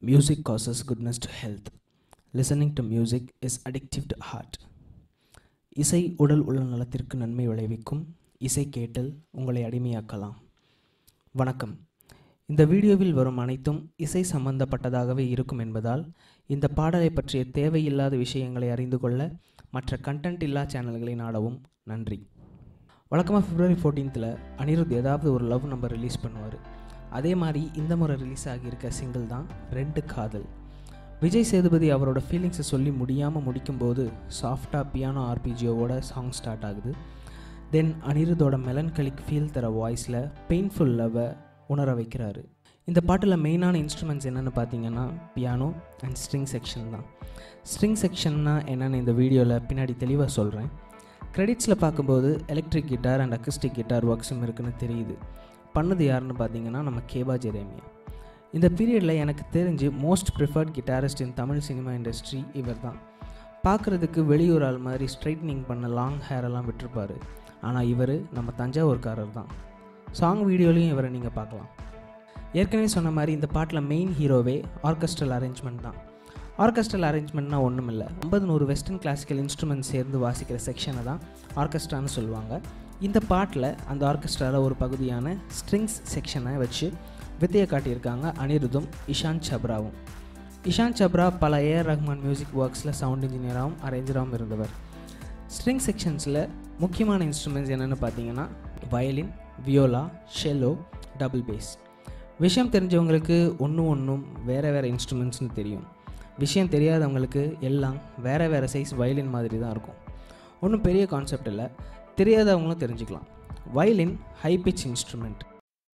Music causes goodness to health. Listening to music is addictive to heart. இசை உடல் உள்ள நலத்திற்கு நன்மை விளைவிக்கும் இசை கேட்டல் உங்களை அடிமையாக்கலாம் வணக்கம் இந்த வீடியோவில் வரும் அனைத்தும் இசை சம்பந்தப்பட்டதாகவே இருக்கும் என்பதால் இந்த பாடலை பற்றிய தேவையில்லாத விஷயங்களை அறிந்து கொள்ள மற்ற கண்டென்ட் இல்லா சேனல்களை நாடவும் நன்றி வழக்கமாக பிப்ரவரி ஃபோர்டீன்த்தில் அனிருத் ஏதாவது ஒரு லவ் நம்பர் ரிலீஸ் பண்ணுவார் அதே மாதிரி இந்த முறை ரிலீஸ் ஆகியிருக்க சிங்கிள் தான் ரெண்டு காதல் விஜய் சேதுபதி அவரோட ஃபீலிங்ஸை சொல்லி முடியாமல் முடிக்கும்போது சாஃப்டாக பியானோ ஆர்பிஜியோவோட சாங் ஸ்டார்ட் ஆகுது தென் அனிருத்தோட மெலன்கலிக் ஃபீல் தர வாய்ஸில் பெயின்ஃபுல் லவ்வை உணர வைக்கிறாரு இந்த பாட்டில் மெயினான இன்ஸ்ட்ருமெண்ட்ஸ் என்னென்னு பார்த்தீங்கன்னா பியானோ அண்ட் ஸ்ட்ரிங் செக்ஷன் தான் ஸ்ட்ரிங் செக்ஷன்னா என்னென்னு இந்த வீடியோவில் பின்னாடி தெளிவாக சொல்கிறேன் கிரெடிட்ஸில் பார்க்கும்போது electric guitar and acoustic guitar ஒர்க்ஸும் இருக்குன்னு தெரியுது பண்ணது யாருன்னு பார்த்தீங்கன்னா நம்ம கேபா ஜெரேமியா இந்த பீரியடில் எனக்கு தெரிஞ்சு most preferred guitarist in Tamil cinema industry இவர் தான் பார்க்குறதுக்கு வெளியூர் ஆள் மாதிரி ஸ்ட்ரைட்னிங் பண்ண லாங் ஹேரெல்லாம் விட்டுருப்பார் ஆனால் இவர் நம்ம தஞ்சாவூர்காரர் தான் சாங் வீடியோலையும் இவரை நீங்கள் பார்க்கலாம் ஏற்கனவே சொன்ன மாதிரி இந்த பாட்டில் மெயின் ஹீரோவே ஆர்கெஸ்ட்ரல் அரேஞ்ச்மெண்ட் தான் ஆர்கெஸ்ட்ரல் அரேஞ்ச்மெண்ட்னா ஒன்றும் இல்லை ஐம்பது நூறு வெஸ்டர்ன் கிளாசிக்கல் இன்ஸ்ட்ருமெண்ட் சேர்ந்து வாசிக்கிற செக்ஷனை தான் ஆர்கெஸ்ட்ரான்னு சொல்லுவாங்க இந்த பாட்டில் அந்த ஆர்கெஸ்ட்ராவில் ஒரு பகுதியான ஸ்ட்ரிங்ஸ் செக்ஷனை வச்சு வித்தையை காட்டியிருக்காங்க அனிருத்தும் இஷாந்த் சப்ராவும் இஷாந்த் சப்ரா பல ஏஆர் ரஹ்மான் மியூசிக் ஒர்க்ஸில் சவுண்ட் இன்ஜினியராகவும் அரேஞ்சராகவும் இருந்தவர் ஸ்ட்ரிங் செக்ஷன்ஸில் முக்கியமான இன்ஸ்ட்ருமெண்ட்ஸ் என்னென்னு பார்த்தீங்கன்னா violin viola cello double bass விஷயம் தெரிஞ்சவங்களுக்கு ஒன்றும் ஒன்றும் வேறு வேறு இன்ஸ்ட்ருமெண்ட்ஸ்னு தெரியும் விஷயம் தெரியாதவங்களுக்கு எல்லாம் வேறு வேறு சைஸ் வயலின் மாதிரி தான் இருக்கும் ஒன்றும் பெரிய கான்செப்ட் இல்லை தெரியாதவங்களும் தெரிஞ்சுக்கலாம் வயலின் ஹை பிச் இன்ஸ்ட்ருமெண்ட்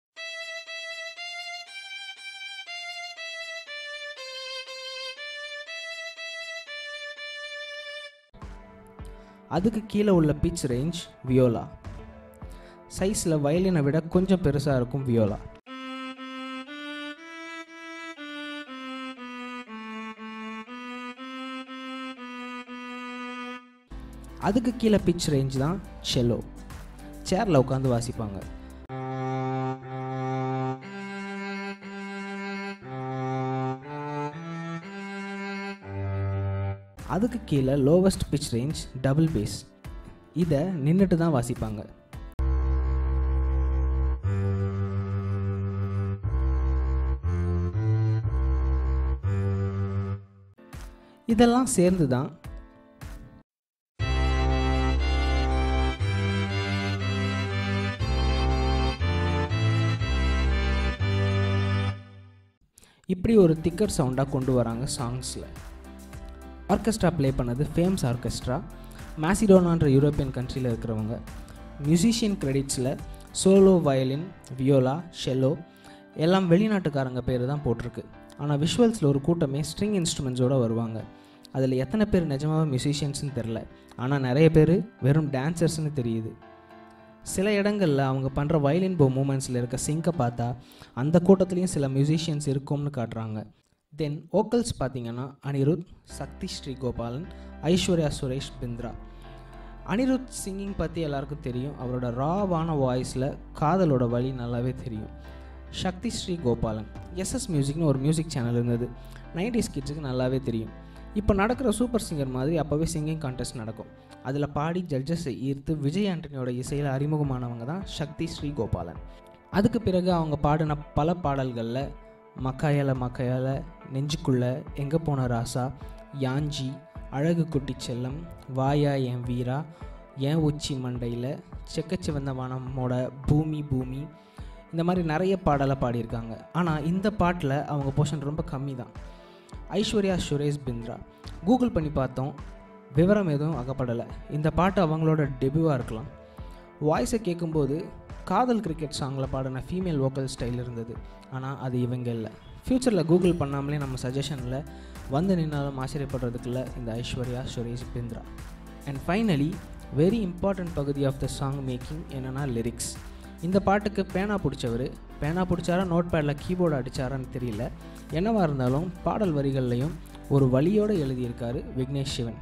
அதுக்கு கீழே உள்ள பிச் ரேஞ்ச் வியோலா சைஸில் வயலினை விட கொஞ்சம் பெருசாக இருக்கும் வியோலா அதுக்கு கீழே பிச் ரேஞ்ச் தான் செல்லோ சேரில் உட்காந்து வாசிப்பாங்க அதுக்கு கீழே lowest pitch range double bass இதை நின்றுட்டு தான் வாசிப்பாங்க இதெல்லாம் சேர்ந்து தான் இப்படி ஒரு திக்கர் சவுண்டாக கொண்டு வராங்க சாங்ஸில் ஆர்கெஸ்ட்ரா ப்ளே பண்ணது ஃபேம்ஸ் ஆர்கெஸ்ட்ரா மேசிடோனான்ற யூரோப்பியன் கண்ட்ரியில் இருக்கிறவங்க மியூசிஷியன் கிரெடிட்ஸில் சோலோ வயலின் வியோலா ஷெல்லோ எல்லாம் வெளிநாட்டுக்காரங்க பேர் தான் போட்டிருக்கு ஆனால் விஷுவல்ஸில் ஒரு கூட்டமே ஸ்ட்ரிங் இன்ஸ்ட்ருமெண்ட்ஸோடு வருவாங்க அதில் எத்தனை பேர் நிஜமாக மியூசிஷியன்ஸ்னு தெரில ஆனால் நிறைய பேர் வெறும் டான்சர்ஸ்னு தெரியுது சில இடங்களில் அவங்க பண்ணுற வயலின் போ மூமெண்ட்ஸில் இருக்க சிங்கை பார்த்தா அந்த கூட்டத்துலேயும் சில மியூசிஷியன்ஸ் இருக்கும்னு காட்டுறாங்க தென் ஓக்கல்ஸ் பார்த்தீங்கன்னா அனிருத் சக்தி ஸ்ரீ கோபாலன் ஐஸ்வர்யா சுரேஷ் பிந்த்ரா அனிருத் சிங்கிங் பற்றி எல்லாருக்கும் தெரியும் அவரோட ராவான வாய்ஸில் காதலோட வழி நல்லாவே தெரியும் சக்தி ஸ்ரீ கோபாலன் எஸ்எஸ் மியூசிக்னு ஒரு மியூசிக் சேனல் இருந்தது நைன்டிஸ் கிட்ஸுக்கு நல்லாவே தெரியும் இப்போ நடக்கிற சூப்பர் சிங்கர் மாதிரி அப்போவே சிங்கிங் கான்டெஸ்ட் நடக்கும் அதில் பாடி ஜட்ஜஸை ஈர்த்து விஜய் ஆண்டனியோட இசையில் அறிமுகமானவங்க தான் சக்தி ஸ்ரீ கோபாலன் அதுக்கு பிறகு அவங்க பாடின பல பாடல்களில் மக்காயால மக்காயால நெஞ்சுக்குள்ள எங்கே போன ராசா யாஞ்சி அழகு குட்டி செல்லம் வாயா என் வீரா ஏன் உச்சி மண்டையில் செக்கச்சிவந்த வானமோட பூமி பூமி இந்த மாதிரி நிறைய பாடலை பாடியிருக்காங்க ஆனால் இந்த பாட்டில் அவங்க போர்ஷன் ரொம்ப கம்மி தான் ஐஸ்வர்யா சுரேஷ் பிந்த்ரா கூகுள் பண்ணி பார்த்தோம் விவரம் எதுவும் அகப்படலை இந்த பாட்டு அவங்களோட டெபியூவாக இருக்கலாம் வாய்ஸை கேட்கும்போது காதல் கிரிக்கெட் சாங்கில் பாடின ஃபீமேல் வோக்கல் ஸ்டைல் இருந்தது ஆனால் அது இவங்க இல்லை ஃப்யூச்சரில் கூகுள் பண்ணாமலே நம்ம சஜஷனில் வந்து நின்னாலும் ஆச்சரியப்படுறதுக்குள்ள இந்த Aishwarya Suresh Bindra and finally very important பகுதி ஆஃப் த சாங் மேக்கிங் என்னென்னா லிரிக்ஸ் இந்த பாட்டுக்கு பேனா பிடிச்சவர் பேனா பிடிச்சாரா நோட் பேடில் கீபோர்டு அடித்தாரான்னு தெரியல என்னவாக இருந்தாலும் பாடல் வரிகள்லையும் ஒரு வழியோடு எழுதியிருக்காரு விக்னேஷ் சிவன்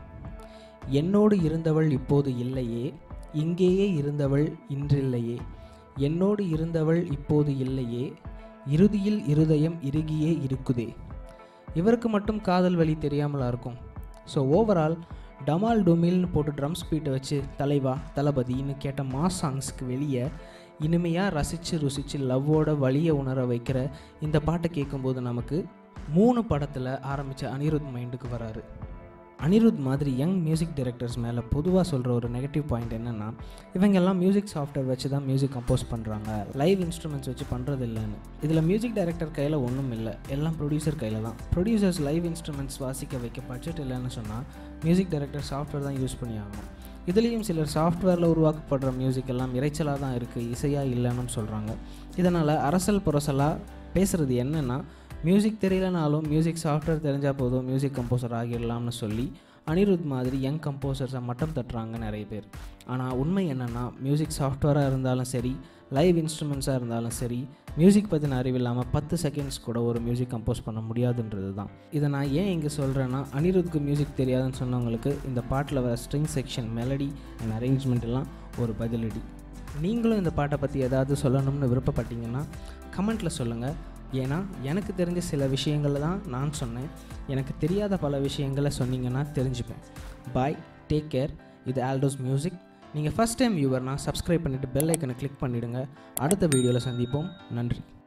என்னோடு இருந்தவள் இப்போது இல்லையே இங்கேயே இருந்தவள் இன்றில்லையே என்னோடு இருந்தவள் இப்போது இல்லையே இறுதியில் இருதயம் இறுகியே இருக்குதே இவருக்கு மட்டும் காதல் வழி தெரியாமலா இருக்கும் ஸோ ஓவரால் டமால் டுமில்னு போட்டு ட்ரம் ஸ்பீட்டை வச்சு தலைவா தளபதின்னு கேட்ட மாஸ் சாங்ஸ்க்கு வெளியே இனிமையாக ரசித்து ருசித்து லவ்வோட வழியை உணர வைக்கிற இந்த பாட்டை கேட்கும்போது நமக்கு மூணு படத்தில் ஆரம்பித்த அனிருத் மைண்டுக்கு வராரு அனிருத் மாதிரி யங் மியூசிக் டைரக்டர்ஸ் மேலே பொதுவாக சொல்கிற ஒரு நெகட்டிவ் பாயிண்ட் என்னென்னா இவங்க எல்லாம் மியூசிக் சாஃப்ட்வேர் வச்சு தான் மியூசிக் கம்போஸ் பண்ணுறாங்க லைவ் இன்ஸ்ட்ருமெண்ட்ஸ் வச்சு பண்ணுறது இல்லைன்னு இதில் மியூசிக் டைரக்டர் கையில் ஒன்றும் இல்லை எல்லாம் ப்ரொடியூசர் கையில் தான் ப்ரொடியூசர்ஸ் லைவ் இன்ஸ்ட்ருமெண்ட்ஸ் வாசிக்க வைக்க பட்ஜெட் இல்லைன்னு சொன்னால் மியூசிக் டைரக்டர் சாஃப்ட்வேர் தான் யூஸ் பண்ணி ஆகணும் இதுலேயும் சிலர் சாஃப்ட்வேரில் உருவாக்கப்படுற மியூசிக் எல்லாம் இறைச்சலாக தான் இருக்குது இசையாக இல்லைன்னு சொல்கிறாங்க இதனால் அரசல் புரசலாக பேசுகிறது என்னென்னா மியூசிக் தெரியலனாலும் மியூசிக் சாஃப்ட்வேர் தெரிஞ்சால் போதும் மியூசிக் கம்போசர் ஆகிடலாம்னு சொல்லி அனிருத் மாதிரி யங் கம்போசர்ஸை மட்டம் தட்டுறாங்க நிறைய பேர் ஆனால் உண்மை என்னென்னா மியூசிக் சாஃப்ட்வேராக இருந்தாலும் சரி லைவ் இன்ஸ்ட்ருமெண்ட்ஸாக இருந்தாலும் சரி மியூசிக் பற்றின அறிவு இல்லாமல் பத்து செகண்ட்ஸ் கூட ஒரு மியூசிக் கம்போஸ் பண்ண முடியாதுன்றது தான் இதை நான் ஏன் இங்கே சொல்கிறேன்னா அனிருத்துக்கு மியூசிக் தெரியாதுன்னு சொன்னவங்களுக்கு இந்த பாட்டில் வர string section melody and arrangement எல்லாம் ஒரு பதிலடி நீங்களும் இந்த பாட்டை பற்றி ஏதாவது சொல்லணும்னு விருப்பப்பட்டீங்கன்னா கமெண்ட்டில் சொல்லுங்கள் ஏன்னா எனக்கு தெரிஞ்ச சில விஷயங்களை தான் நான் சொன்னேன் எனக்கு தெரியாத பல விஷயங்களை சொன்னீங்கன்னா தெரிஞ்சுப்பேன் பாய் டேக் கேர் இது ஆல்டோஸ் மியூசிக் நீங்கள் ஃபஸ்ட் டைம் வியூவர்னால் சப்ஸ்கிரைப் பண்ணிவிட்டு பெல் ஐக்கனை கிளிக் பண்ணிவிடுங்க அடுத்த வீடியோவில் சந்திப்போம் நன்றி